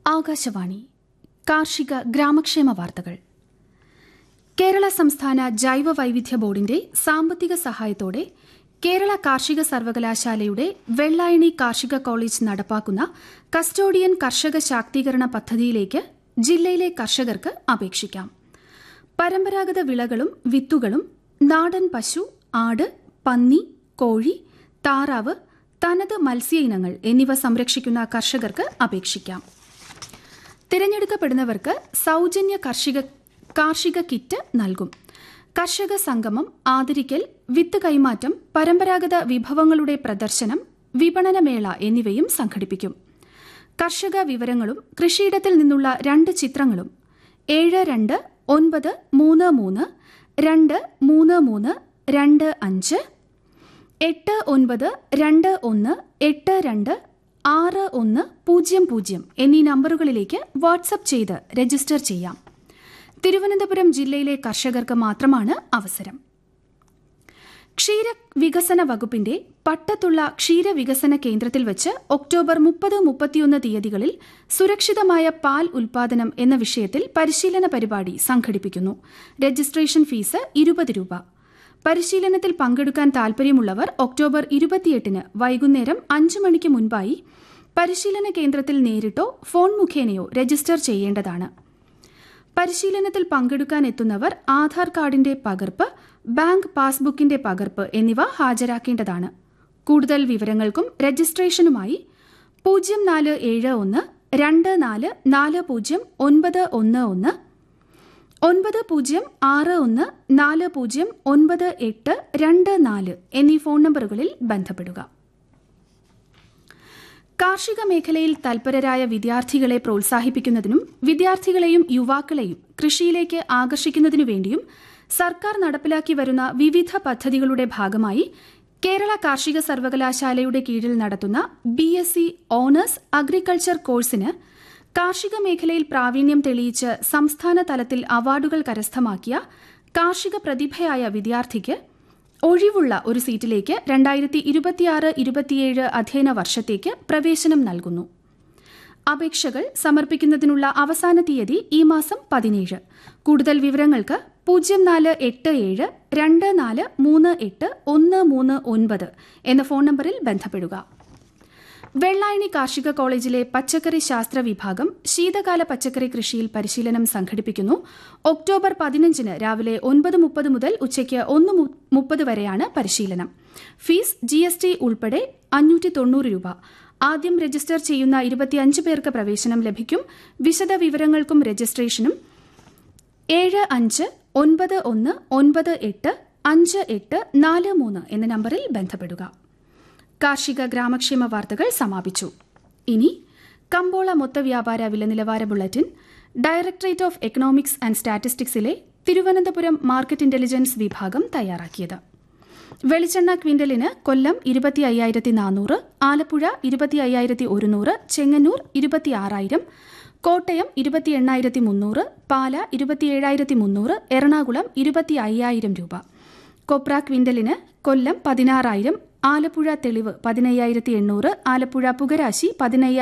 ആകാശവാണി കാർഷിക ഗ്രാമക്ഷേമ വാർത്തകൾ കേരള സംസ്ഥാന ജൈവ വൈവിധ്യ ബോർഡിന്റെ സാമ്പത്തിക സഹായത്തോടെ കേരള കാർഷിക സർവകലാശാലയുടെ വെള്ളായണി കാർഷിക കോളേജ് നടപ്പാക്കുന്ന കസ്റ്റോഡിയൻ കർഷക ശാക്തീകരണ പദ്ധതിയിലേക്ക് ജില്ലയിലെ കർഷകർക്ക് അപേക്ഷിക്കാം പരമ്പരാഗത വിളകളും വിത്തുകളും നാടൻ പശു ആട് പന്നി കോഴി താറാവ് തനത് മത്സ്യ ഇനങ്ങൾ എന്നിവ സംരക്ഷിക്കുന്ന കർഷകർക്ക് അപേക്ഷിക്കാം തിരഞ്ഞെടുക്കപ്പെടുന്നവർക്ക് സൗജന്യ കാർഷിക കാർഷിക കിറ്റ് നൽകും കർഷക സംഗമം ആദരിക്കൽ വിത്ത് കൈമാറ്റം പരമ്പരാഗത വിഭവങ്ങളുടെ പ്രദർശനം വിപണനമേള എന്നിവയും സംഘടിപ്പിക്കും കർഷക വിവരങ്ങളും കൃഷിയിടത്തിൽ നിന്നുള്ള രണ്ട് ചിത്രങ്ങളും ഏഴ് രണ്ട് ഒൻപത് മൂന്ന് മൂന്ന് രണ്ട് മൂന്ന് മൂന്ന് രണ്ട് അഞ്ച് എട്ട് ഒൻപത് രണ്ട് ഒന്ന് എട്ട് രണ്ട് ആറ് ഒന്ന് പൂജ്യം പൂജ്യം എന്നീ നമ്പറുകളിലേക്ക് വാട്സപ്പ് ചെയ്ത് രജിസ്റ്റർ ചെയ്യാം തിരുവനന്തപുരം ജില്ലയിലെ കർഷകർക്ക് മാത്രമാണ് അവസരം ക്ഷീര വികസന വകുപ്പിന്റെ പട്ടത്തുള്ള ക്ഷീരവികസന കേന്ദ്രത്തിൽ വെച്ച് ഒക്ടോബർ മുപ്പത് മുപ്പത്തിയൊന്ന് തീയതികളിൽ സുരക്ഷിതമായ പാൽ ഉൽപാദനം എന്ന വിഷയത്തിൽ പരിശീലന പരിപാടി സംഘടിപ്പിക്കുന്നു രജിസ്ട്രേഷൻ ഫീസ് ഇരുപത് രൂപ പരിശീലനത്തിൽ പങ്കെടുക്കാൻ താൽപര്യമുള്ളവർ ഒക്ടോബർ ഇരുപത്തിയെട്ടിന് വൈകുന്നേരം അഞ്ച് മണിക്ക് മുൻപായി പരിശീലന കേന്ദ്രത്തിൽ നേരിട്ടോ ഫോൺ മുഖേനയോ രജിസ്റ്റർ ചെയ്യേണ്ടതാണ് പരിശീലനത്തിൽ പങ്കെടുക്കാൻ എത്തുന്നവർ ആധാർ കാർഡിന്റെ പകർപ്പ് ബാങ്ക് പാസ്ബുക്കിന്റെ പകർപ്പ് എന്നിവ ഹാജരാക്കേണ്ടതാണ് കൂടുതൽ വിവരങ്ങൾക്കും രജിസ്ട്രേഷനുമായി പൂജ്യം നാല് ഏഴ് ഒന്ന് രണ്ട് നാല് നാല് പൂജ്യം ഒൻപത് ഒന്ന് ഒന്ന് ഒൻപത് പൂജ്യം ആറ് ഒന്ന് നാല് പൂജ്യം ഒൻപത് എട്ട് രണ്ട് നാല് എന്നീ ഫോൺ നമ്പറുകളിൽ ബന്ധപ്പെടുക കാർഷിക മേഖലയിൽ തൽപരരായ വിദ്യാർത്ഥികളെ പ്രോത്സാഹിപ്പിക്കുന്നതിനും വിദ്യാർത്ഥികളെയും യുവാക്കളെയും കൃഷിയിലേക്ക് ആകർഷിക്കുന്നതിനു വേണ്ടിയും സർക്കാർ നടപ്പിലാക്കി വരുന്ന വിവിധ പദ്ധതികളുടെ ഭാഗമായി കേരള കാർഷിക സർവകലാശാലയുടെ കീഴിൽ നടത്തുന്ന B S C honours agriculture കോഴ്സിന് കാർഷിക മേഖലയിൽ പ്രാവീണ്യം തെളിയിച്ച് സംസ്ഥാന തലത്തിൽ അവാർഡുകൾ കരസ്ഥമാക്കിയ കാർഷിക പ്രതിഭയായ വിദ്യാർത്ഥിക്ക് ഒഴിവുള്ള ഒരു സീറ്റിലേക്ക് രണ്ടായിരത്തി ഇരുപത്തിയാറ് ഇരുപത്തിയേഴ് അധ്യയന വർഷത്തേക്ക് പ്രവേശനം നൽകുന്നു അപേക്ഷകൾ സമർപ്പിക്കുന്നതിനുള്ള അവസാന തീയതി ഈ മാസം പതിനേഴ് കൂടുതൽ വിവരങ്ങൾക്ക് പൂജ്യം നാല് എട്ട് ഏഴ് രണ്ട് നാല് മൂന്ന് എട്ട് ഒന്ന് മൂന്ന് ഒൻപത് എന്ന ഫോൺ നമ്പറിൽ ബന്ധപ്പെടുക വെള്ളായണി കാർഷിക കോളേജിലെ പച്ചക്കറി ശാസ്ത്ര വിഭാഗം ശീതകാല പച്ചക്കറി കൃഷിയിൽ പരിശീലനം സംഘടിപ്പിക്കുന്നു ഒക്ടോബർ പതിനഞ്ചിന് രാവിലെ ഒൻപത് മുപ്പത് മുതൽ ഉച്ചയ്ക്ക് ഒന്ന് മുപ്പത് വരെയാണ് പരിശീലനം ഫീസ് ജി എസ് ടി ഉൾപ്പെടെ അഞ്ഞൂറ്റി തൊണ്ണൂറ് രൂപ ആദ്യം രജിസ്റ്റർ ചെയ്യുന്ന ഇരുപത്തിയഞ്ച് പേർക്ക് പ്രവേശനം ലഭിക്കും വിശദ വിവരങ്ങൾക്കും രജിസ്ട്രേഷനും ഏഴ് അഞ്ച് ഒൻപത് ഒന്ന് ഒൻപത് എട്ട് അഞ്ച് എട്ട് നാല് മൂന്ന് എന്ന നമ്പറിൽ ബന്ധപ്പെടുക കാർഷിക ഗ്രാമക്ഷേമ വാർത്തകൾ സമാപിച്ചു ഇനി കമ്പോള മൊത്തവ്യാപാര വില നിലവാര bulletin directorate of economics and സ്റ്റാറ്റിസ്റ്റിക്സിലെ തിരുവനന്തപുരം മാർക്കറ്റ് ഇന്റലിജൻസ് വിഭാഗം തയ്യാറാക്കിയത് വെളിച്ചെണ്ണ ക്വിന്റലിന് കൊല്ലം ഇരുപത്തി അയ്യായിരത്തി നാനൂറ് ആലപ്പുഴ ഇരുപത്തി അയ്യായിരത്തി ഒരുന്നൂറ് ചെങ്ങന്നൂർ ഇരുപത്തിയാറായിരം കോട്ടയം ഇരുപത്തി എണ്ണായിരത്തി മുന്നൂറ് പാല ഇരുപത്തിയേഴായിരത്തി മുന്നൂറ് എറണാകുളം ഇരുപത്തി അയ്യായിരം രൂപ കൊപ്ര ക്വിന്റലിന് കൊല്ലം പതിനാറായിരം ആലപ്പുഴ തെളിവ് പതിനയ്യായിരത്തി എണ്ണൂറ് ആലപ്പുഴ പുകരാശി പതിനയ്യായിരം